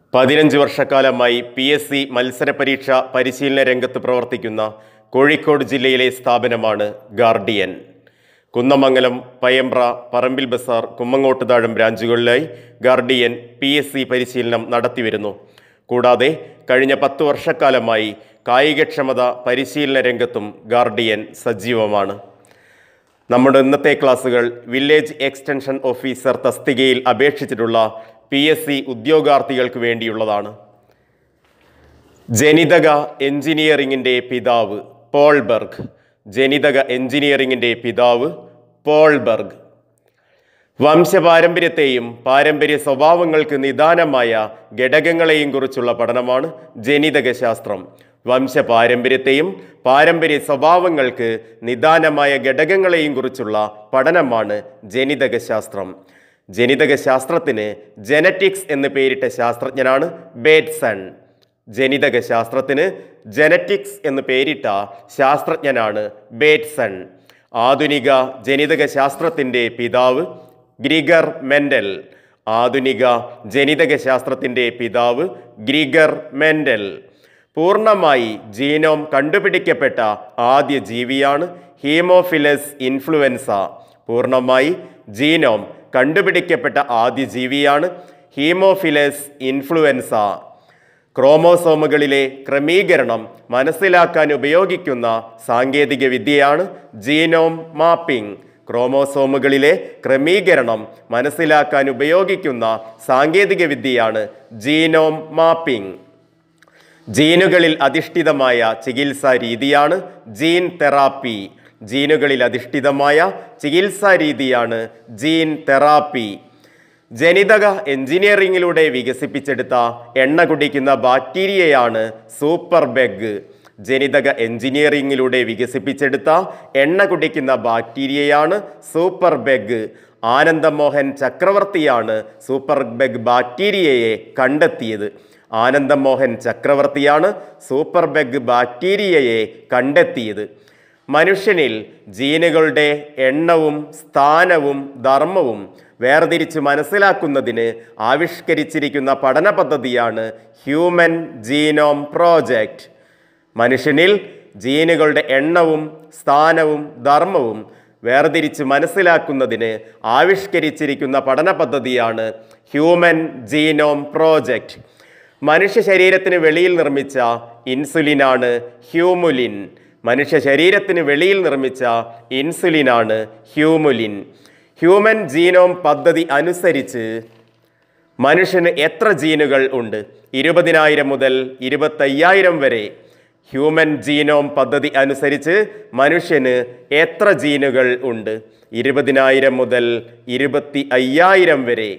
പതിനഞ്ച് വർഷക്കാലമായി P S C മത്സര പരീക്ഷ പരിശീലന രംഗത്ത് പ്രവർത്തിക്കുന്ന കോഴിക്കോട് ജില്ലയിലെ സ്ഥാപനമാണ് ഗാർഡിയൻ കുന്നമംഗലം പയമ്പ്ര പറമ്പിൽ ബസാർ കുമ്മങ്ങോട്ട് താഴം ബ്രാഞ്ചുകളിലായി ഗാർഡിയൻ പി എസ് സി പരിശീലനം നടത്തിവരുന്നു കൂടാതെ കഴിഞ്ഞ പത്ത് വർഷക്കാലമായി കായികക്ഷമത പരിശീലന രംഗത്തും ഗാർഡിയൻ സജീവമാണ് നമ്മുടെ ഇന്നത്തെ ക്ലാസ്സുകൾ വില്ലേജ് എക്സ്റ്റൻഷൻ ഓഫീസർ തസ്തികയിൽ അപേക്ഷിച്ചിട്ടുള്ള പി എസ് സി ഉദ്യോഗാർത്ഥികൾക്ക് വേണ്ടിയുള്ളതാണ് ജനിതക എഞ്ചിനീയറിംഗിൻ്റെ പിതാവ് പോൾബർഗ് ജനിതക എഞ്ചിനീയറിംഗിൻ്റെ പിതാവ് പോൾബർഗ് വംശപാരമ്പര്യത്തെയും പാരമ്പര്യ സ്വഭാവങ്ങൾക്ക് നിദാനമായ ഘടകങ്ങളെയും കുറിച്ചുള്ള പഠനമാണ് ജനിതക ശാസ്ത്രം വംശപാരമ്പര്യത്തെയും പാരമ്പര്യ സ്വഭാവങ്ങൾക്ക് നിദാനമായ ഘടകങ്ങളെയും കുറിച്ചുള്ള പഠനമാണ് ജനിതക ശാസ്ത്രം ജനിതക ശാസ്ത്രത്തിന് ജനറ്റിക്സ് എന്ന് പേരിട്ട ശാസ്ത്രജ്ഞനാണ് ബേറ്റ്സൺ ജനിതക ശാസ്ത്രത്തിന് ജനറ്റിക്സ് എന്ന് പേരിട്ട ശാസ്ത്രജ്ഞനാണ് ബേറ്റ്സൺ ആധുനിക ജനിതക ശാസ്ത്രത്തിൻ്റെ പിതാവ് ഗ്രിഗർ മെൻഡൽ ആധുനിക ജനിതക ശാസ്ത്രത്തിൻ്റെ പിതാവ് ഗ്രിഗർ മെൻഡൽ പൂർണ്ണമായി ജീനോം കണ്ടുപിടിക്കപ്പെട്ട ആദ്യ ജീവിയാണ് ഹീമോഫിലസ് ഇൻഫ്ലുവൻസ പൂർണ്ണമായി ജീനോം കണ്ടുപിടിക്കപ്പെട്ട ആദ്യ ജീവിയാണ് ഹീമോഫിലസ് ഇൻഫ്ലുവൻസ ക്രോമോസോമുകളിലെ ക്രമീകരണം മനസ്സിലാക്കാൻ ഉപയോഗിക്കുന്ന സാങ്കേതിക വിദ്യയാണ് ജീനോം മാപ്പിംഗ് ക്രോമോസോമുകളിലെ ക്രമീകരണം മനസ്സിലാക്കാൻ ഉപയോഗിക്കുന്ന സാങ്കേതിക വിദ്യയാണ് ജീനോം മാപ്പിംഗ് ജീനുകളിൽ അധിഷ്ഠിതമായ ചികിത്സാ രീതിയാണ് ജീൻ തെറാപ്പി ജീനുകളിൽ അധിഷ്ഠിതമായ ചികിത്സാ രീതിയാണ് ജീൻ തെറാപ്പി ജനിതക എഞ്ചിനീയറിംഗിലൂടെ വികസിപ്പിച്ചെടുത്ത എണ്ണ കുടിക്കുന്ന ബാക്ടീരിയയാണ് സൂപ്പർ ബെഗ് ജനിതക എഞ്ചിനീയറിംഗിലൂടെ വികസിപ്പിച്ചെടുത്ത എണ്ണ കുടിക്കുന്ന ബാക്ടീരിയയാണ് സൂപ്പർ ബെഗ് ആനന്ദമോഹൻ ചക്രവർത്തിയാണ് സൂപ്പർ ബെഗ് ബാക്ടീരിയയെ കണ്ടെത്തിയത് ആനന്ദമോഹൻ ചക്രവർത്തിയാണ് സൂപ്പർ ബെഗ് ബാക്ടീരിയയെ കണ്ടെത്തിയത് മനുഷ്യനിൽ ജീനുകളുടെ എണ്ണവും സ്ഥാനവും ധർമ്മവും വേർതിരിച്ച് മനസ്സിലാക്കുന്നതിന് ആവിഷ്കരിച്ചിരിക്കുന്ന പഠന പദ്ധതിയാണ് ഹ്യൂമൻ ജീനോം പ്രോജക്റ്റ് മനുഷ്യനിൽ ജീനുകളുടെ എണ്ണവും സ്ഥാനവും ധർമ്മവും വേർതിരിച്ച് മനസ്സിലാക്കുന്നതിന് ആവിഷ്കരിച്ചിരിക്കുന്ന പഠന പദ്ധതിയാണ് ഹ്യൂമൻ ജീനോം പ്രോജക്റ്റ് മനുഷ്യ ശരീരത്തിന് വെളിയിൽ നിർമ്മിച്ച ഇൻസുലിനാണ് ഹ്യൂമുലിൻ മനുഷ്യ ശരീരത്തിന് വെളിയിൽ നിർമ്മിച്ച ഇൻസുലിനാണ് ഹ്യൂമുലിൻ ഹ്യൂമൻ ജീനോം പദ്ധതി അനുസരിച്ച് മനുഷ്യന് എത്ര ജീനുകൾ ഉണ്ട് ഇരുപതിനായിരം മുതൽ ഇരുപത്തയ്യായിരം വരെ ഹ്യൂമൻ ജീനോം പദ്ധതി അനുസരിച്ച് മനുഷ്യന് എത്ര ജീനുകൾ ഉണ്ട് ഇരുപതിനായിരം മുതൽ ഇരുപത്തി അയ്യായിരം വരെ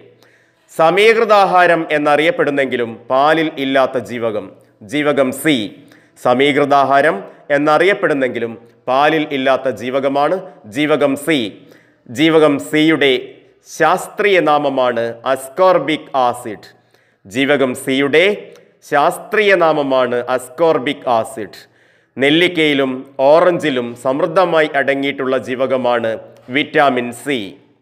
സമീകൃതാഹാരം എന്നറിയപ്പെടുന്നെങ്കിലും പാലിൽ ഇല്ലാത്ത ജീവകം ജീവകം സി സമീകൃതാഹാരം എന്നറിയപ്പെടുന്നെങ്കിലും പാലിൽ ഇല്ലാത്ത ജീവകമാണ് ജീവകം സി ജീവകം സിയുടെ ശാസ്ത്രീയ നാമമാണ് അസ്കോർബിക് ആസിഡ് ജീവകം സിയുടെ ശാസ്ത്രീയ നാമമാണ് അസ്കോർബിക് ആസിഡ് നെല്ലിക്കയിലും ഓറഞ്ചിലും സമൃദ്ധമായി അടങ്ങിയിട്ടുള്ള ജീവകമാണ് വിറ്റാമിൻ സി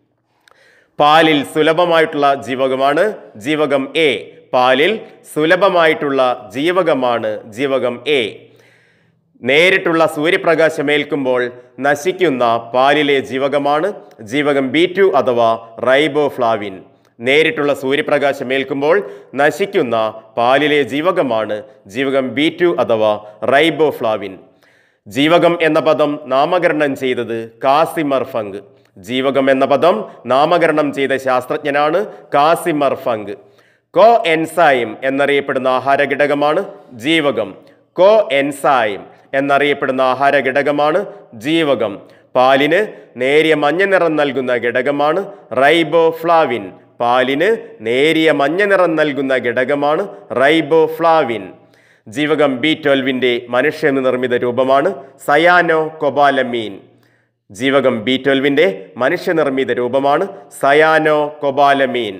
പാലിൽ സുലഭമായിട്ടുള്ള ജീവകമാണ് ജീവകം എ പാലിൽ സുലഭമായിട്ടുള്ള ജീവകമാണ് ജീവകം എ നേരിട്ടുള്ള സൂര്യപ്രകാശമേൽക്കുമ്പോൾ നശിക്കുന്ന പാലിലെ ജീവകമാണ് ജീവകം ബി ടു അഥവാ റൈബോഫ്ലാവിൻ നേരിട്ടുള്ള സൂര്യപ്രകാശമേൽക്കുമ്പോൾ നശിക്കുന്ന പാലിലെ ജീവകമാണ് ജീവകം ബി ടു അഥവാ റൈബോഫ്ലാവിൻ ജീവകം എന്ന പദം നാമകരണം ചെയ്തത് കാസിമർ ഫങ്ക് ജീവകം എന്ന പദം നാമകരണം ചെയ്ത ശാസ്ത്രജ്ഞനാണ് കാസിമർ ഫങ്ക് കോ എൻസൈം എന്നറിയപ്പെടുന്ന ആഹാര ഘടകമാണ് ജീവകം കോ എൻസൈം എന്നറിയപ്പെടുന്ന ആഹാര ഘടകമാണ് ജീവകം പാലിന് നേരിയ മഞ്ഞ നിറം നൽകുന്ന ഘടകമാണ് റൈബോഫ്ലാവിൻ പാലിന് നേരിയ മഞ്ഞ നിറം നൽകുന്ന ഘടകമാണ് റൈബോഫ്ലാവിൻ ജീവകം ബി ട്വൽവിൻ്റെ മനുഷ്യ നിർമ്മിത രൂപമാണ് സയാനോ കൊബാലമീൻ ജീവകം ബി ട്വൽവിൻ്റെ മനുഷ്യനിർമ്മിത രൂപമാണ് സയാനോ കൊബാലമീൻ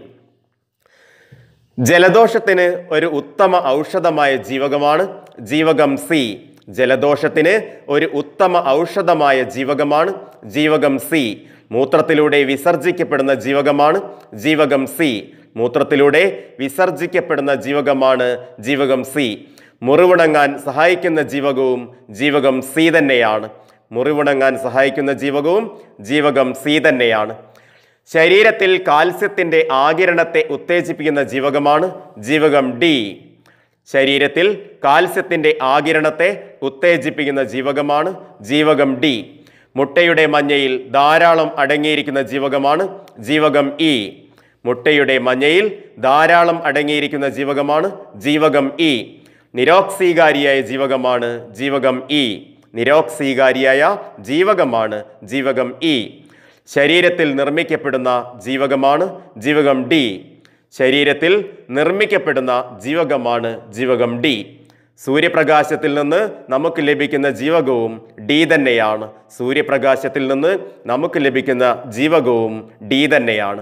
ജലദോഷത്തിന് ഒരു ഉത്തമ ഔഷധമായ ജീവകമാണ് ജീവകം സി ജലദോഷത്തിന് ഒരു ഉത്തമ ഔഷധമായ ജീവകമാണ് ജീവകം സി മൂത്രത്തിലൂടെ വിസർജിക്കപ്പെടുന്ന ജീവകമാണ് ജീവകം സി മൂത്രത്തിലൂടെ വിസർജിക്കപ്പെടുന്ന ജീവകമാണ് ജീവകം സി മുറിവുണങ്ങാൻ സഹായിക്കുന്ന ജീവകവും ജീവകം സി തന്നെയാണ് മുറിവുണങ്ങാൻ സഹായിക്കുന്ന ജീവകവും ജീവകം സി തന്നെയാണ് ശരീരത്തിൽ കാൽസ്യത്തിന്റെ ആകിരണത്തെ ഉത്തേജിപ്പിക്കുന്ന ജീവകമാണ് ജീവകം ഡി ശരീരത്തിൽ കാൽസ്യത്തിന്റെ ആകിരണത്തെ ഉത്തേജിപ്പിക്കുന്ന ജീവകമാണ് ജീവകം ഡി മുട്ടയുടെ മഞ്ഞയിൽ ധാരാളം അടങ്ങിയിരിക്കുന്ന ജീവകമാണ് ജീവകം ഇ മുട്ടയുടെ മഞ്ഞയിൽ ധാരാളം അടങ്ങിയിരിക്കുന്ന ജീവകമാണ് ജീവകം ഇ നിരോക്സീകാരിയായ ജീവകമാണ് ജീവകം ഇ നിരോക്സീകാരിയായ ജീവകമാണ് ജീവകം ഇ ശരീരത്തിൽ നിർമ്മിക്കപ്പെടുന്ന ജീവകമാണ് ജീവകം ഡി ശരീരത്തിൽ നിർമ്മിക്കപ്പെടുന്ന ജീവകമാണ് ജീവകം ഡി സൂര്യപ്രകാശത്തിൽ നിന്ന് നമുക്ക് ലഭിക്കുന്ന ജീവകവും ഡി തന്നെയാണ് സൂര്യപ്രകാശത്തിൽ നിന്ന് നമുക്ക് ലഭിക്കുന്ന ജീവകവും ഡി തന്നെയാണ്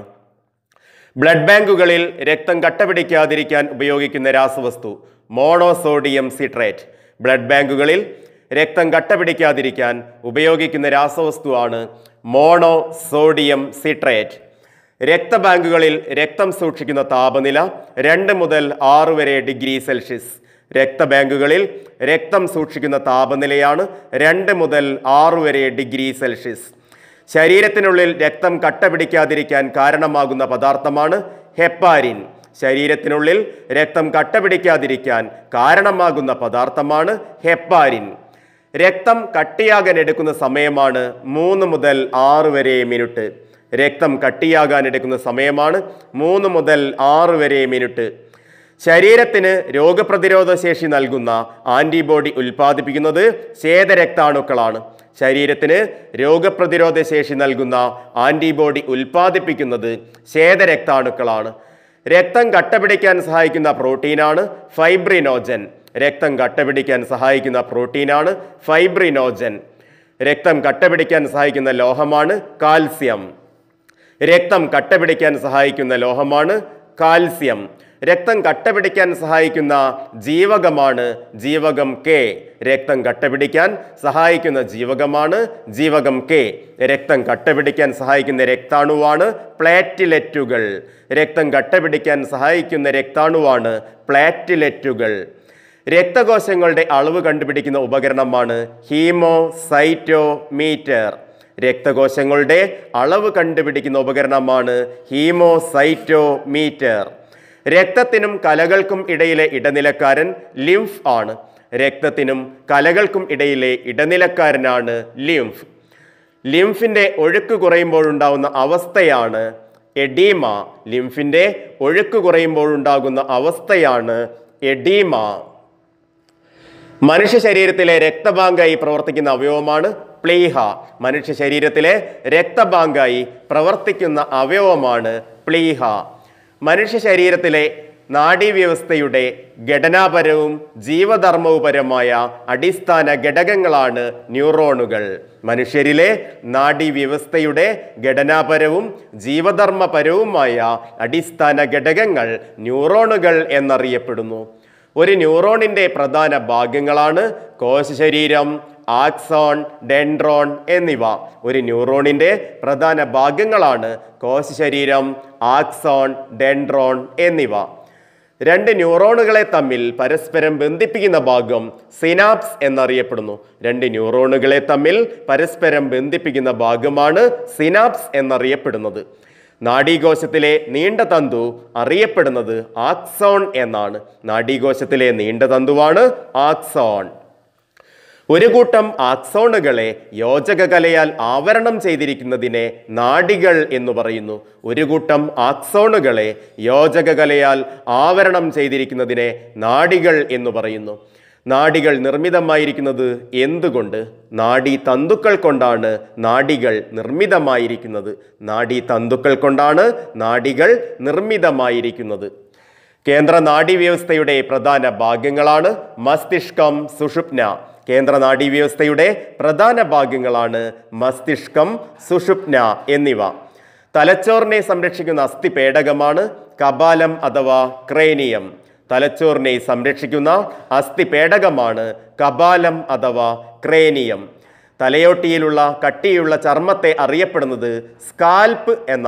ബ്ലഡ് ബാങ്കുകളിൽ രക്തം കട്ടപിടിക്കാതിരിക്കാൻ ഉപയോഗിക്കുന്ന രാസവസ്തു മോണോസോഡിയം സിട്രേറ്റ് ബ്ലഡ് ബാങ്കുകളിൽ രക്തം കട്ടപിടിക്കാതിരിക്കാൻ ഉപയോഗിക്കുന്ന രാസവസ്തുവാണ് മോണോസോഡിയം സിട്രേറ്റ് രക്തബാങ്കുകളിൽ രക്തം സൂക്ഷിക്കുന്ന താപനില രണ്ട് മുതൽ ആറ് വരെ ഡിഗ്രി സെൽഷ്യസ് രക്തബാങ്കുകളിൽ രക്തം സൂക്ഷിക്കുന്ന താപനിലയാണ് രണ്ട് മുതൽ ആറ് വരെ ഡിഗ്രി സെൽഷ്യസ് ശരീരത്തിനുള്ളിൽ രക്തം കട്ട പിടിക്കാതിരിക്കാൻ കാരണമാകുന്ന പദാർത്ഥമാണ് ഹെപ്പാരിൻ ശരീരത്തിനുള്ളിൽ രക്തം കട്ട പിടിക്കാതിരിക്കാൻ കാരണമാകുന്ന പദാർത്ഥമാണ് ഹെപ്പാരിൻ രക്തം കട്ടിയാകാൻ എടുക്കുന്ന സമയമാണ് മൂന്ന് മുതൽ ആറ് വരെ മിനിറ്റ് രക്തം കട്ടിയാകാൻ എടുക്കുന്ന സമയമാണ് മൂന്ന് മുതൽ ആറ് വരെ മിനിറ്റ് ശരീരത്തിന് രോഗപ്രതിരോധ ശേഷി നൽകുന്ന ആന്റിബോഡി ഉൽപ്പാദിപ്പിക്കുന്നത് ശ്വേതരക്താണുക്കളാണ് ശരീരത്തിന് രോഗപ്രതിരോധ ശേഷി നൽകുന്ന ആന്റിബോഡി ഉൽപ്പാദിപ്പിക്കുന്നത് ശ്വേതരക്താണുക്കളാണ് രക്തം കട്ടപിടിക്കാൻ സഹായിക്കുന്ന പ്രോട്ടീനാണ് ഫൈബ്രിനോജൻ രക്തം കട്ടപിടിക്കാൻ സഹായിക്കുന്ന പ്രോട്ടീനാണ് ഫൈബ്രിനോജൻ രക്തം കട്ടപിടിക്കാൻ സഹായിക്കുന്ന ലോഹമാണ് കാൽസ്യം രക്തം കട്ടപിടിക്കാൻ സഹായിക്കുന്ന ലോഹമാണ് കാൽസ്യം രക്തം കട്ടപിടിക്കാൻ സഹായിക്കുന്ന ജീവകമാണ് ജീവകം കെ രക്തം കട്ടപിടിക്കാൻ സഹായിക്കുന്ന ജീവകമാണ് ജീവകം കെ രക്തം കട്ടപിടിക്കാൻ സഹായിക്കുന്ന രക്താണുവാണ് പ്ലാറ്റിലെറ്റുകൾ രക്തം കട്ടപിടിക്കാൻ സഹായിക്കുന്ന രക്താണുവാണ് പ്ലാറ്റിലെറ്റുകൾ രക്തകോശങ്ങളുടെ അളവ് കണ്ടുപിടിക്കുന്ന ഉപകരണമാണ് ഹീമോസൈറ്റോമീറ്റർ രക്തകോശങ്ങളുടെ അളവ് കണ്ടുപിടിക്കുന്ന ഉപകരണമാണ് ഹീമോസൈറ്റോമീറ്റർ രക്തത്തിനും കലകൾക്കും ഇടയിലെ ഇടനിലക്കാരൻ ലിംഫ് ആണ് രക്തത്തിനും കലകൾക്കും ഇടയിലെ ഇടനിലക്കാരനാണ് ലിംഫ് ലിംഫിന്റെ ഒഴുക്ക് കുറയുമ്പോഴുണ്ടാകുന്ന അവസ്ഥയാണ് എഡീമ ലിംഫിന്റെ ഒഴുക്ക് കുറയുമ്പോഴുണ്ടാകുന്ന അവസ്ഥയാണ് എഡീമ മനുഷ്യ ശരീരത്തിലെ രക്തബാങ്കായി പ്രവർത്തിക്കുന്ന അവയവമാണ് പ്ലീഹ മനുഷ്യ ശരീരത്തിലെ രക്തബാങ്കായി പ്രവർത്തിക്കുന്ന അവയവമാണ് പ്ലീഹ മനുഷ്യ ശരീരത്തിലെ നാഡീവ്യവസ്ഥയുടെ ഘടനാപരവും ജീവധർമ്മവുപരമായ അടിസ്ഥാന ഘടകങ്ങളാണ് ന്യൂറോണുകൾ മനുഷ്യരിലെ നാഡീവ്യവസ്ഥയുടെ ഘടനാപരവും ജീവധർമ്മപരവുമായ അടിസ്ഥാന ഘടകങ്ങൾ ന്യൂറോണുകൾ എന്നറിയപ്പെടുന്നു ഒരു ന്യൂറോണിന്റെ പ്രധാന ഭാഗങ്ങളാണ് കോശശരീരം ആക്സോൺ ഡെൻഡ്രോൺ എന്നിവ ഒരു ന്യൂറോണിന്റെ പ്രധാന ഭാഗങ്ങളാണ് കോശശരീരം ആക്സോൺ ഡെൻഡ്രോൺ എന്നിവ രണ്ട് ന്യൂറോണുകളെ തമ്മിൽ പരസ്പരം ബന്ധിപ്പിക്കുന്ന ഭാഗം സിനാപ്സ് എന്നറിയപ്പെടുന്നു രണ്ട് ന്യൂറോണുകളെ തമ്മിൽ പരസ്പരം ബന്ധിപ്പിക്കുന്ന ഭാഗമാണ് സിനാപ്സ് എന്നറിയപ്പെടുന്നത് നാഡീകോശത്തിലെ നീണ്ട തന്തു അറിയപ്പെടുന്നത് ആക്സോൺ എന്നാണ് നാഡീകോശത്തിലെ നീണ്ട തന്തുവാണ് ആക്സോൺ ഒരു കൂട്ടം ആക്സോണുകളെ യോജക കലയാൽ ആവരണം ചെയ്തിരിക്കുന്നതിനെ നാഡികൾ എന്ന് പറയുന്നു ഒരു കൂട്ടം ആക്സോണുകളെ യോജക കലയാൽ ആവരണം ചെയ്തിരിക്കുന്നതിനെ നാഡികൾ എന്ന് പറയുന്നു നാഡികൾ നിർമ്മിതമായിരിക്കുന്നത് എന്തുകൊണ്ട് നാഡി തന്തുക്കൾ കൊണ്ടാണ് നാഡികൾ നിർമ്മിതമായിരിക്കുന്നത് നാഡി തന്തുക്കൾ കൊണ്ടാണ് നാഡികൾ നിർമ്മിതമായിരിക്കുന്നത് കേന്ദ്ര നാഡീവ്യവസ്ഥയുടെ പ്രധാന ഭാഗങ്ങളാണ് മസ്തിഷ്കം സുഷുപ്ന കേന്ദ്ര നാഡീവ്യവസ്ഥയുടെ പ്രധാന ഭാഗങ്ങളാണ് മസ്തിഷ്കം സുഷുപ്ന എന്നിവ തലച്ചോറിനെ സംരക്ഷിക്കുന്ന അസ്ഥിപേടകമാണ് കപാലം അഥവാ ക്രേനിയം തലച്ചോറിനെ സംരക്ഷിക്കുന്ന അസ്ഥിപേടകമാണ് കപാലം അഥവാ ക്രേനിയം തലയോട്ടിയിലുള്ള കട്ടിയുള്ള ചർമ്മത്തെ അറിയപ്പെടുന്നത് സ്കാൽപ്പ് എന്നാണ്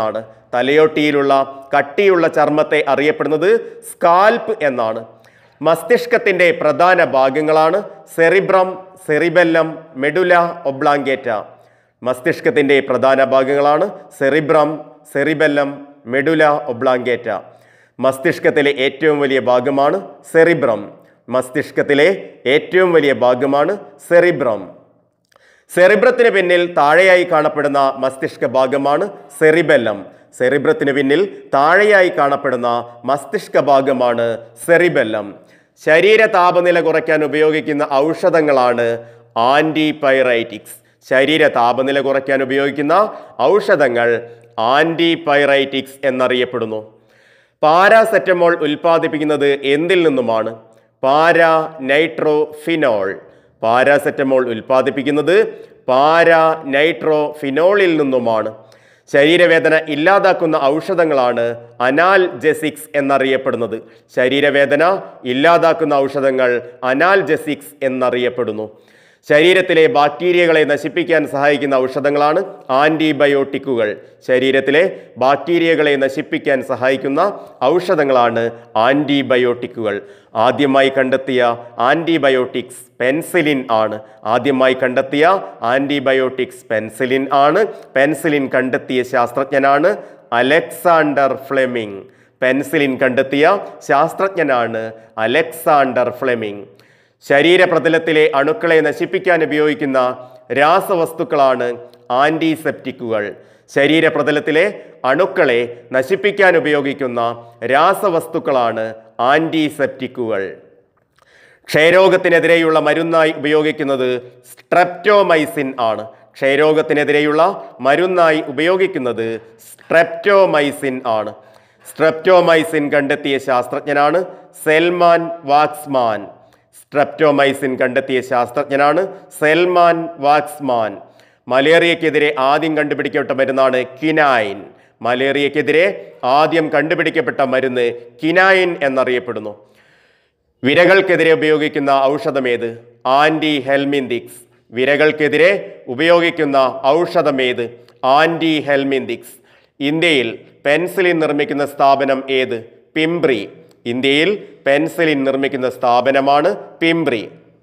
തലയോട്ടിയിലുള്ള കട്ടിയുള്ള ചർമ്മത്തെ അറിയപ്പെടുന്നത് സ്കാൽപ്പ് എന്നാണ് മസ്തിഷ്കത്തിന്റെ പ്രധാന ഭാഗങ്ങളാണ് സെറിബ്രം സെറിബെല്ലം മെഡുല ഒബ്ലാങ്കേറ്റ മസ്തിഷ്കത്തിന്റെ പ്രധാന ഭാഗങ്ങളാണ് സെറിബ്രം സെറിബെല്ലം മെഡുല ഒബ്ലാങ്കേറ്റ മസ്തിഷ്കത്തിലെ ഏറ്റവും വലിയ ഭാഗമാണ് സെറിബ്രം മസ്തിഷ്കത്തിലെ ഏറ്റവും വലിയ ഭാഗമാണ് സെറിബ്രം സെറിബ്രത്തിന് പിന്നിൽ താഴെയായി കാണപ്പെടുന്ന മസ്തിഷ്ക ഭാഗമാണ് സെറിബെല്ലം സെറിബ്രത്തിന് പിന്നിൽ താഴെയായി കാണപ്പെടുന്ന മസ്തിഷ്ക ഭാഗമാണ് സെറിബെല്ലം ശരീര താപനില കുറയ്ക്കാൻ ഉപയോഗിക്കുന്ന ഔഷധങ്ങളാണ് ആൻറ്റിപൈറൈറ്റിക്സ് ശരീര താപനില കുറയ്ക്കാൻ ഉപയോഗിക്കുന്ന ഔഷധങ്ങൾ ആൻറ്റിപൈറൈറ്റിക്സ് എന്നറിയപ്പെടുന്നു പാരാസെറ്റമോൾ ഉൽപ്പാദിപ്പിക്കുന്നത് എന്തിൽ നിന്നുമാണ് പാരാ നൈട്രോഫിനോൾ പാരാസെറ്റമോൾ ഉൽപ്പാദിപ്പിക്കുന്നത് പാരാ നൈട്രോഫിനോളിൽ നിന്നുമാണ് ശരീരവേദന ഇല്ലാതാക്കുന്ന ഔഷധങ്ങളാണ് അനാൽജെസിക്സ് എന്നറിയപ്പെടുന്നത് ശരീരവേദന ഇല്ലാതാക്കുന്ന ഔഷധങ്ങൾ അനാൽജെസിക്സ് എന്നറിയപ്പെടുന്നു ശരീരത്തിലെ ബാക്ടീരിയകളെ നശിപ്പിക്കാൻ സഹായിക്കുന്ന ഔഷധങ്ങളാണ് ആൻറ്റിബയോട്ടിക്കുകൾ ശരീരത്തിലെ ബാക്ടീരിയകളെ നശിപ്പിക്കാൻ സഹായിക്കുന്ന ഔഷധങ്ങളാണ് ആൻറ്റിബയോട്ടിക്കുകൾ ആദ്യമായി കണ്ടെത്തിയ ആൻറ്റിബയോട്ടിക്സ് പെൻസിലിൻ ആണ് ആദ്യമായി കണ്ടെത്തിയ ആൻറ്റിബയോട്ടിക്സ് പെൻസിലിൻ ആണ് പെൻസിലിൻ കണ്ടെത്തിയ ശാസ്ത്രജ്ഞനാണ് അലക്സാണ്ടർ ഫ്ലെമിംഗ് പെൻസിലിൻ കണ്ടെത്തിയ ശാസ്ത്രജ്ഞനാണ് അലക്സാണ്ടർ ഫ്ലെമിംഗ് ശരീരപ്രതലത്തിലെ അണുക്കളെ നശിപ്പിക്കാൻ ഉപയോഗിക്കുന്ന രാസവസ്തുക്കളാണ് ആൻറ്റിസെപ്റ്റിക്കുകൾ ശരീരപ്രതലത്തിലെ അണുക്കളെ നശിപ്പിക്കാൻ ഉപയോഗിക്കുന്ന രാസവസ്തുക്കളാണ് ആൻറ്റിസെപ്റ്റിക്കുകൾ ക്ഷയരോഗത്തിനെതിരെയുള്ള മരുന്നായി ഉപയോഗിക്കുന്നത് സ്ട്രെപ്റ്റോമൈസിൻ ആണ് ക്ഷയരോഗത്തിനെതിരെയുള്ള മരുന്നായി ഉപയോഗിക്കുന്നത് സ്ട്രെപ്റ്റോമൈസിൻ ആണ് സ്ട്രെപ്റ്റോമൈസിൻ കണ്ടെത്തിയ ശാസ്ത്രജ്ഞനാണ് സെൽമാൻ വാക്സ്മാൻ സ്ട്രെപ്റ്റോമൈസിൻ കണ്ടെത്തിയ ശാസ്ത്രജ്ഞനാണ് സെൽമാൻ വാക്സ്മാൻ മലേറിയക്കെതിരെ ആദ്യം കണ്ടുപിടിക്കപ്പെട്ട മരുന്നാണ് കിനായിൻ മലേറിയക്കെതിരെ ആദ്യം കണ്ടുപിടിക്കപ്പെട്ട മരുന്ന് കിനായിൻ എന്നറിയപ്പെടുന്നു വിരകൾക്കെതിരെ ഉപയോഗിക്കുന്ന ഔഷധമേത് ആൻറ്റി ഹെൽമിന്തിക്സ് വിരകൾക്കെതിരെ ഉപയോഗിക്കുന്ന ഔഷധമേത് ആൻറ്റി ഹെൽമിന്തിക്സ് ഇന്ത്യയിൽ പെൻസിലിൻ നിർമ്മിക്കുന്ന സ്ഥാപനം ഏത് പിംബ്രി ഇന്ത്യയിൽ പെൻസിലിൻ നിർമ്മിക്കുന്ന സ്ഥാപനമാണ് പിംബ്രി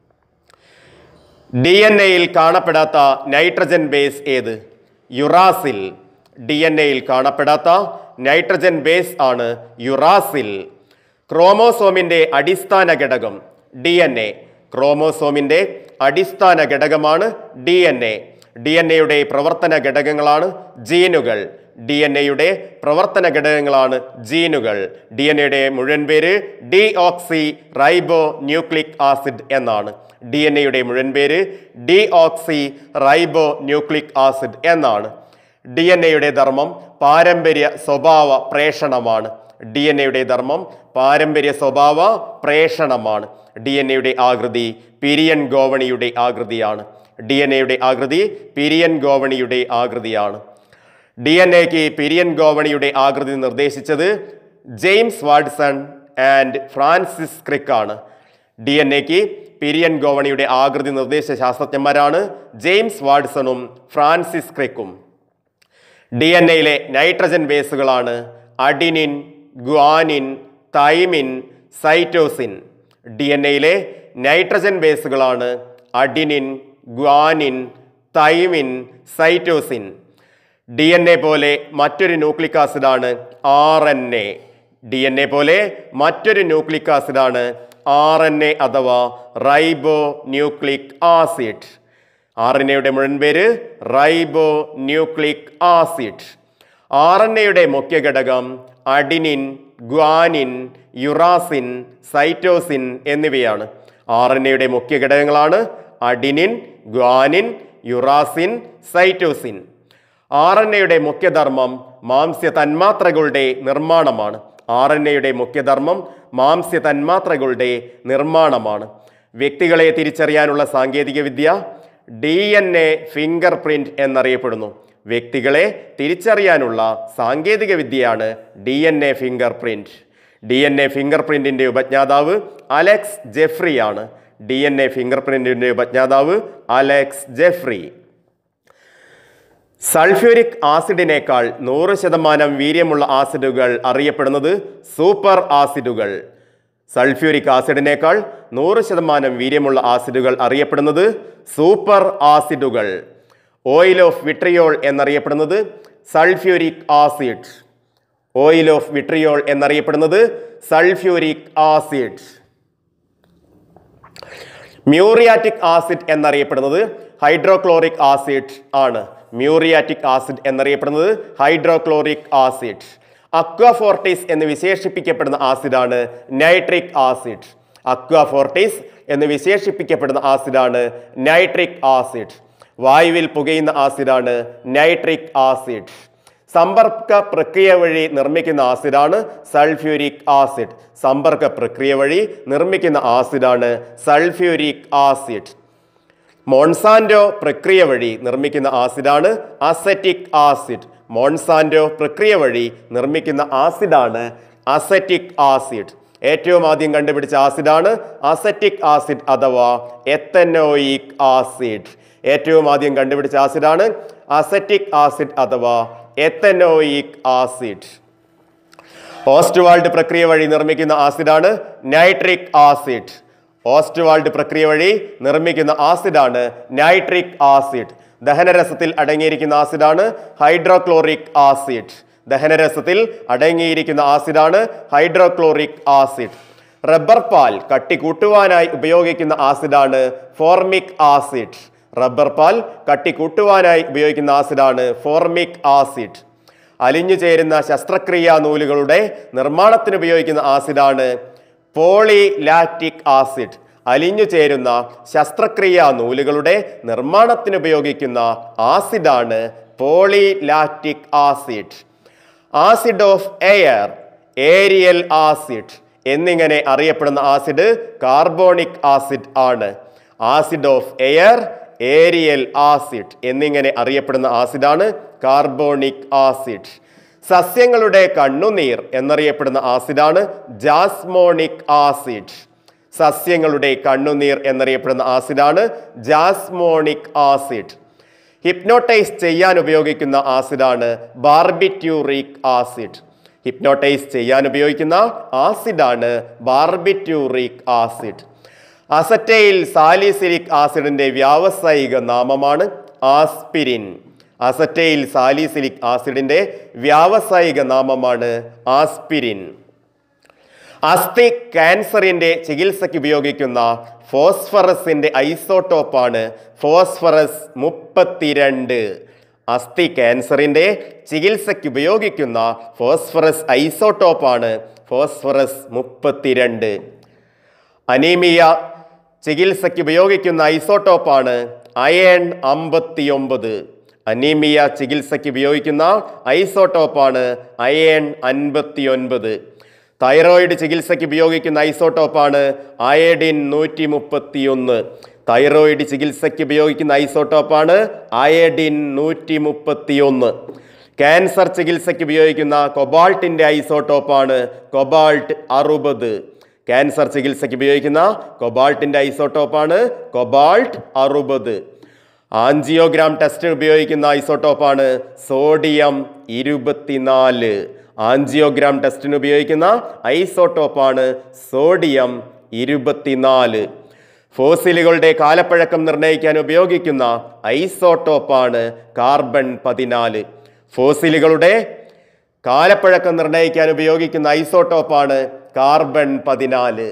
ഡി എൻ എയിൽ കാണപ്പെടാത്ത നൈട്രജൻ ബേസ് ഏത് യുറാസിൽ ഡി എൻ എയിൽ കാണപ്പെടാത്ത നൈട്രജൻ ബേസ് ആണ് യുറാസിൽ ക്രോമോസോമിന്റെ അടിസ്ഥാന ഘടകം ഡി എൻ എ ക്രോമോസോമിന്റെ അടിസ്ഥാന ഘടകമാണ് D N A D N എയുടെ പ്രവർത്തന ഘടകങ്ങളാണ് ജീനുകൾ ഡി എൻ എയുടെ പ്രവർത്തന ഘടകങ്ങളാണ് ജീനുകൾ ഡി എൻ എയുടെ മുഴുവൻ പേര് ഡി ഓക്സി റൈബോ ന്യൂക്ലിക് ആസിഡ് എന്നാണ് ഡി എൻ എയുടെ മുഴുവൻ പേര് ഡി ഓക്സി റൈബോ ന്യൂക്ലിക് ആസിഡ് എന്നാണ് ഡി എൻ എയുടെ ധർമ്മം പാരമ്പര്യ സ്വഭാവ പ്രേഷണമാണ് ഡി എൻ എയുടെ ധർമ്മം പാരമ്പര്യ സ്വഭാവ പ്രേഷണമാണ് ഡി എൻ എയുടെ ആകൃതി പിരിയൻ ഗോവണിയുടെ ആകൃതിയാണ് ഡി എൻ എയുടെ ആകൃതി പിരിയൻ ഗോവണിയുടെ ആകൃതിയാണ് ഡി എൻ എക്ക് പിരിയൻ ഗോവണിയുടെ ആകൃതി നിർദ്ദേശിച്ചത് James Watson and Francis Crick ആണ് ഡി എൻ എക്ക് പിരിയൻ ഗോവണിയുടെ ആകൃതി നിർദ്ദേശിച്ച ശാസ്ത്രജ്ഞന്മാരാണ് ജെയിംസ് വാട്സണും ഫ്രാൻസിസ് ക്രിക്കും ഡി എൻ എയിലെ നൈട്രജൻ ബേസുകളാണ് adenine guanine thymine cytosine D N എയിലെ നൈട്രജൻ ബേസുകളാണ് adenine guanine thymine cytosine D N A പോലെ മറ്റൊരു ന്യൂക്ലിക് ആസിഡാണ് R N A D N A പോലെ മറ്റൊരു ന്യൂക്ലിക് ആസിഡാണ് ആർ എൻ എ അഥവാ റൈബോ ന്യൂക്ലിക് ആസിഡ് ആർ എൻ എയുടെ മുഴുവൻ പേര് റൈബോ ന്യൂക്ലിക് ആസിഡ് ആർ എൻ എയുടെ മുഖ്യ ഘടകം അഡിനിൻ ഗ്വാനിൻ യുറാസിൻ സൈറ്റോസിൻ എന്നിവയാണ് ആർ എൻ എയുടെ മുഖ്യ ഘടകങ്ങളാണ് adenine guanine uracil cytosine R N എയുടെ മുഖ്യധർമ്മം മാംസ്യ തന്മാത്രകളുടെ നിർമ്മാണമാണ് ആർ എൻ എയുടെ മുഖ്യധർമ്മം മാംസ്യ തന്മാത്രകളുടെ നിർമ്മാണമാണ് വ്യക്തികളെ തിരിച്ചറിയാനുള്ള സാങ്കേതികവിദ്യ D N A fingerprint എന്നറിയപ്പെടുന്നു വ്യക്തികളെ തിരിച്ചറിയാനുള്ള സാങ്കേതിക വിദ്യയാണ് D N A fingerprint D N A ഫിംഗർ പ്രിന്റിന്റെ ഉപജ്ഞാതാവ് അലക്സ് ജെഫ്രി ആണ് ഡി എൻ എ ഫിംഗർ പ്രിന്റിന്റെ ഉപജ്ഞാതാവ് അലക്സ് ജെഫ്രി സൾഫ്യൂരിക് ആസിഡിനേക്കാൾ നൂറ് ശതമാനം വീര്യമുള്ള ആസിഡുകൾ അറിയപ്പെടുന്നത് സൂപ്പർ ആസിഡുകൾ സൾഫ്യൂരിക് ആസിഡിനേക്കാൾ നൂറ് ശതമാനം വീര്യമുള്ള ആസിഡുകൾ അറിയപ്പെടുന്നത് സൂപ്പർ ആസിഡുകൾ ഓയിൽ ഓഫ് വിട്രിയോൾ എന്നറിയപ്പെടുന്നത് sulphuric acid oil of vitriol എന്നറിയപ്പെടുന്നത് സൾഫ്യൂരിക് ആസിഡ് മ്യൂറിയാറ്റിക് ആസിഡ് എന്നറിയപ്പെടുന്നത് ഹൈഡ്രോക്ലോറിക് ആസിഡ് ആണ് മ്യൂറിയാറ്റിക് ആസിഡ് എന്നറിയപ്പെടുന്നത് ഹൈഡ്രോക്ലോറിക് ആസിഡ് അക്വാഫോർട്ടിസ് എന്ന് വിശേഷിപ്പിക്കപ്പെടുന്ന ആസിഡാണ് നൈട്രിക് ആസിഡ് അക്വാഫോർട്ടിസ് എന്ന് വിശേഷിപ്പിക്കപ്പെടുന്ന ആസിഡാണ് നൈട്രിക് ആസിഡ് വായുവിൽ പുകയുന്ന ആസിഡാണ് നൈട്രിക് ആസിഡ് സമ്പർക്ക പ്രക്രിയ വഴി നിർമ്മിക്കുന്ന ആസിഡാണ് സൾഫ്യൂരിക് ആസിഡ് സമ്പർക്ക പ്രക്രിയ വഴി നിർമ്മിക്കുന്ന ആസിഡാണ് സൾഫ്യൂരിക് ആസിഡ് മോൺസാൻഡോ പ്രക്രിയ വഴി നിർമ്മിക്കുന്ന ആസിഡാണ് അസറ്റിക് ആസിഡ് മോൺസാൻഡോ പ്രക്രിയ വഴി നിർമ്മിക്കുന്ന ആസിഡാണ് അസറ്റിക് ആസിഡ് ഏറ്റവും ആദ്യം കണ്ടുപിടിച്ച ആസിഡാണ് അസറ്റിക് ആസിഡ് അഥവാ എത്തനോയിക് ആസിഡ് ഏറ്റവും ആദ്യം കണ്ടുപിടിച്ച ആസിഡാണ് അസറ്റിക് ആസിഡ് അഥവാ എത്തനോയിക് ആസിഡ് ഓസ്റ്റ്വാൾഡ് പ്രക്രിയ വഴി നിർമ്മിക്കുന്ന ആസിഡാണ് നൈട്രിക് ആസിഡ് ഓസ്റ്റ്വാൾഡ് പ്രക്രിയ വഴി നിർമ്മിക്കുന്ന ആസിഡാണ് നൈട്രിക് ആസിഡ് ദഹനരസത്തിൽ അടങ്ങിയിരിക്കുന്ന ആസിഡാണ് ഹൈഡ്രോക്ലോറിക് ആസിഡ് ദഹനരസത്തിൽ അടങ്ങിയിരിക്കുന്ന ആസിഡാണ് ഹൈഡ്രോക്ലോറിക് ആസിഡ് റബ്ബർ പാൽ കട്ടി കൂട്ടുവാനായി ഉപയോഗിക്കുന്ന ആസിഡാണ് ഫോർമിക് ആസിഡ് റബ്ബർ പാൽ കട്ടി കൂട്ടുവാനായി ഉപയോഗിക്കുന്ന ആസിഡാണ് ഫോർമിക് ആസിഡ് അലിഞ്ഞു ചേരുന്ന ശസ്ത്രക്രിയാ നൂലുകളുടെ നിർമ്മാണത്തിന് ഉപയോഗിക്കുന്ന ആസിഡാണ് പോളിലാക്റ്റിക് ആസിഡ് അലിഞ്ഞു ചേരുന്ന ശസ്ത്രക്രിയാ നൂലുകളുടെ നിർമ്മാണത്തിന് ഉപയോഗിക്കുന്ന ആസിഡാണ് polylactic acid acid of air aerial acid എന്നിങ്ങനെ അറിയപ്പെടുന്ന ആസിഡ് കാർബോണിക് ആസിഡ് ആണ് acid of air aerial acid എന്നിങ്ങനെ അറിയപ്പെടുന്ന ആസിഡാണ് കാർബോണിക് ആസിഡ് സസ്യങ്ങളുടെ കണ്ണുനീർ എന്നറിയപ്പെടുന്ന ആസിഡാണ് ജാസ്മോണിക് ആസിഡ് സസ്യങ്ങളുടെ കണ്ണുനീർ എന്നറിയപ്പെടുന്ന ആസിഡാണ് ജാസ്മോണിക് ആസിഡ് ഹിപ്നോട്ടൈസ് ചെയ്യാൻ ഉപയോഗിക്കുന്ന ആസിഡാണ് ബാർബിറ്റ്യൂറിക് ആസിഡ് ഹിപ്നോട്ടൈസ് ചെയ്യാൻ ഉപയോഗിക്കുന്ന ആസിഡാണ് ബാർബിറ്റ്യൂറിക് ആസിഡ് അസറ്റൈൽ സാലിസിലിക് ആസിഡിന്റെ വ്യാവസായിക നാമമാണ് ആസ്പിരിൻ അസറ്റൈൽ സാലിസിലിക് ആസിഡിന്റെ വ്യാവസായിക നാമമാണ് ആസ്പിരിൻ അസ്ഥി ക്യാൻസറിന്റെ ചികിത്സയ്ക്ക് ഉപയോഗിക്കുന്ന ഫോസ്ഫറസിന്റെ ഐസോട്ടോപ്പാണ് ഫോസ്ഫറസ് മുപ്പത്തിരണ്ട് അസ്ഥി ക്യാൻസറിന്റെ ചികിത്സയ്ക്ക് ഉപയോഗിക്കുന്ന ഫോസ്ഫറസ് ഐസോട്ടോപ്പാണ് ഫോസ്ഫറസ് മുപ്പത്തിരണ്ട് അനീമിയ ചികിത്സയ്ക്ക് ഉപയോഗിക്കുന്ന ഐസോട്ടോപ്പാണ് അയൺ അമ്പത്തിയൊമ്പത് അനീമിയ ചികിത്സയ്ക്ക് ഉപയോഗിക്കുന്ന ഐസോട്ടോപ്പാണ് അയൺ അൻപത്തിയൊൻപത് തൈറോയിഡ് ചികിത്സയ്ക്ക് ഉപയോഗിക്കുന്ന ഐസോട്ടോപ്പാണ് അയഡിൻ നൂറ്റി മുപ്പത്തിയൊന്ന് തൈറോയിഡ് ചികിത്സയ്ക്ക് ഉപയോഗിക്കുന്ന ഐസോട്ടോപ്പാണ് അയഡിൻ നൂറ്റി മുപ്പത്തിയൊന്ന് ക്യാൻസർ ചികിത്സയ്ക്ക് ഉപയോഗിക്കുന്ന കൊബാൾട്ടിൻ്റെ ഐസോട്ടോപ്പാണ് കൊബാൾട്ട് അറുപത് ക്യാൻസർ ചികിത്സയ്ക്ക് ഉപയോഗിക്കുന്ന കൊബാൾട്ടിൻ്റെ ഐസോട്ടോപ്പാണ് കൊബാൾട്ട് അറുപത് ആൻജിയോഗ്രാം ടെസ്റ്റിന് ഉപയോഗിക്കുന്ന ഐസോട്ടോപ്പാണ് സോഡിയം ഇരുപത്തിനാല് ആൻജിയോഗ്രാം ടെസ്റ്റിന് ഉപയോഗിക്കുന്ന ഐസോട്ടോപ്പാണ് സോഡിയം ഇരുപത്തിനാല് ഫോസിലുകളുടെ കാലപ്പഴക്കം നിർണ്ണയിക്കാൻ ഉപയോഗിക്കുന്ന ഐസോട്ടോപ്പാണ് കാർബൺ പതിനാല് ഫോസിലുകളുടെ കാലപ്പഴക്കം നിർണ്ണയിക്കാൻ ഉപയോഗിക്കുന്ന ഐസോട്ടോപ്പാണ് കാർബൺ പതിനാല്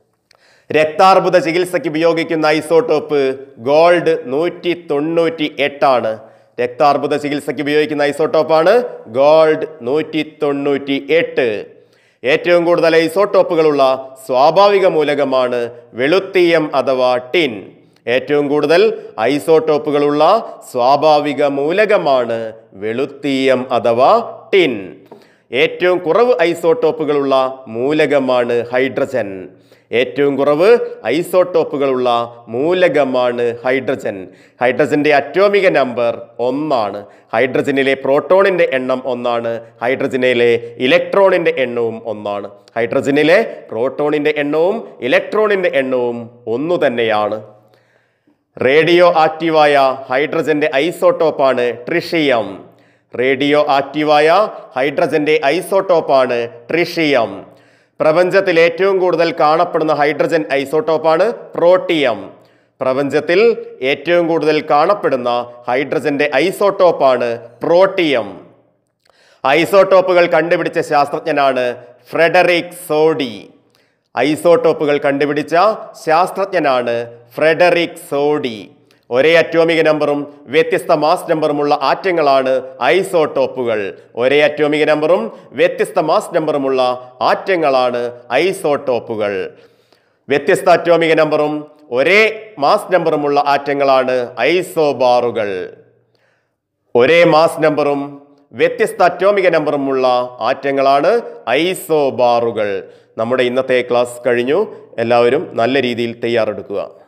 രക്താർബുദ ചികിത്സയ്ക്ക് ഉപയോഗിക്കുന്ന ഐസോട്ടോപ്പ് ഗോൾഡ് നൂറ്റി തൊണ്ണൂറ്റി എട്ടാണ് രക്താർബുദ ചികിത്സയ്ക്ക് ഉപയോഗിക്കുന്ന ഐസോട്ടോപ്പാണ് ഗോൾഡ് നൂറ്റി തൊണ്ണൂറ്റി എട്ട് ഏറ്റവും കൂടുതൽ ഐസോട്ടോപ്പുകളുള്ള സ്വാഭാവിക മൂലകമാണ് വെളുത്തീയം അഥവാ ടിൻ ഏറ്റവും കൂടുതൽ ഐസോട്ടോപ്പുകളുള്ള സ്വാഭാവിക മൂലകമാണ് വെളുത്തീയം അഥവാ ടിൻ ഏറ്റവും കുറവ് ഐസോട്ടോപ്പുകളുള്ള മൂലകമാണ് ഹൈഡ്രജൻ ഏറ്റവും കുറവ് ഐസോട്ടോപ്പുകളുള്ള മൂലകമാണ് ഹൈഡ്രജൻ ഹൈഡ്രജന്റെ അറ്റോമിക നമ്പർ ഒന്നാണ് ഹൈഡ്രജനിലെ പ്രോട്ടോണിന്റെ എണ്ണം ഒന്നാണ് ഹൈഡ്രജനിലെ ഇലക്ട്രോണിന്റെ എണ്ണവും ഒന്നാണ് ഹൈഡ്രജനിലെ പ്രോട്ടോണിന്റെ എണ്ണവും ഇലക്ട്രോണിന്റെ എണ്ണവും ഒന്നു തന്നെയാണ് റേഡിയോ ആക്റ്റീവായ ഹൈഡ്രജന്റെ ഐസോട്ടോപ്പാണ് ട്രിഷിയം റേഡിയോ ആക്റ്റീവായ ഹൈഡ്രജന്റെ ഐസോട്ടോപ്പാണ് ട്രിഷിയം പ്രപഞ്ചത്തിൽ ഏറ്റവും കൂടുതൽ കാണപ്പെടുന്ന ഹൈഡ്രജൻ ഐസോട്ടോപ്പാണ് പ്രോട്ടിയം പ്രപഞ്ചത്തിൽ ഏറ്റവും കൂടുതൽ കാണപ്പെടുന്ന ഹൈഡ്രജന്റെ ഐസോട്ടോപ്പാണ് പ്രോട്ടിയം ഐസോട്ടോപ്പുകൾ കണ്ടുപിടിച്ച ശാസ്ത്രജ്ഞനാണ് ഫ്രെഡറിക് സോഡി ഐസോട്ടോപ്പുകൾ കണ്ടുപിടിച്ച ശാസ്ത്രജ്ഞനാണ് ഫ്രെഡറിക് സോഡി ഒരേ അറ്റോമിക നമ്പറും വ്യത്യസ്ത മാസ് നമ്പറുമുള്ള ആറ്റങ്ങളാണ് ഐസോട്ടോപ്പുകൾ ഒരേ അറ്റോമിക നമ്പറും വ്യത്യസ്ത മാസ് നമ്പറുമുള്ള ആറ്റങ്ങളാണ് ഐസോട്ടോപ്പുകൾ വ്യത്യസ്ത അറ്റോമിക നമ്പറും ഒരേ മാസ് നമ്പറുമുള്ള ആറ്റങ്ങളാണ് ഐസോബാറുകൾ ഒരേ മാസ് നമ്പറും വ്യത്യസ്ത അറ്റോമിക നമ്പറുമുള്ള ആറ്റങ്ങളാണ് ഐസോബാറുകൾ നമ്മുടെ ഇന്നത്തെ ക്ലാസ് കഴിഞ്ഞു എല്ലാവരും നല്ല രീതിയിൽ തയ്യാറെടുക്കുക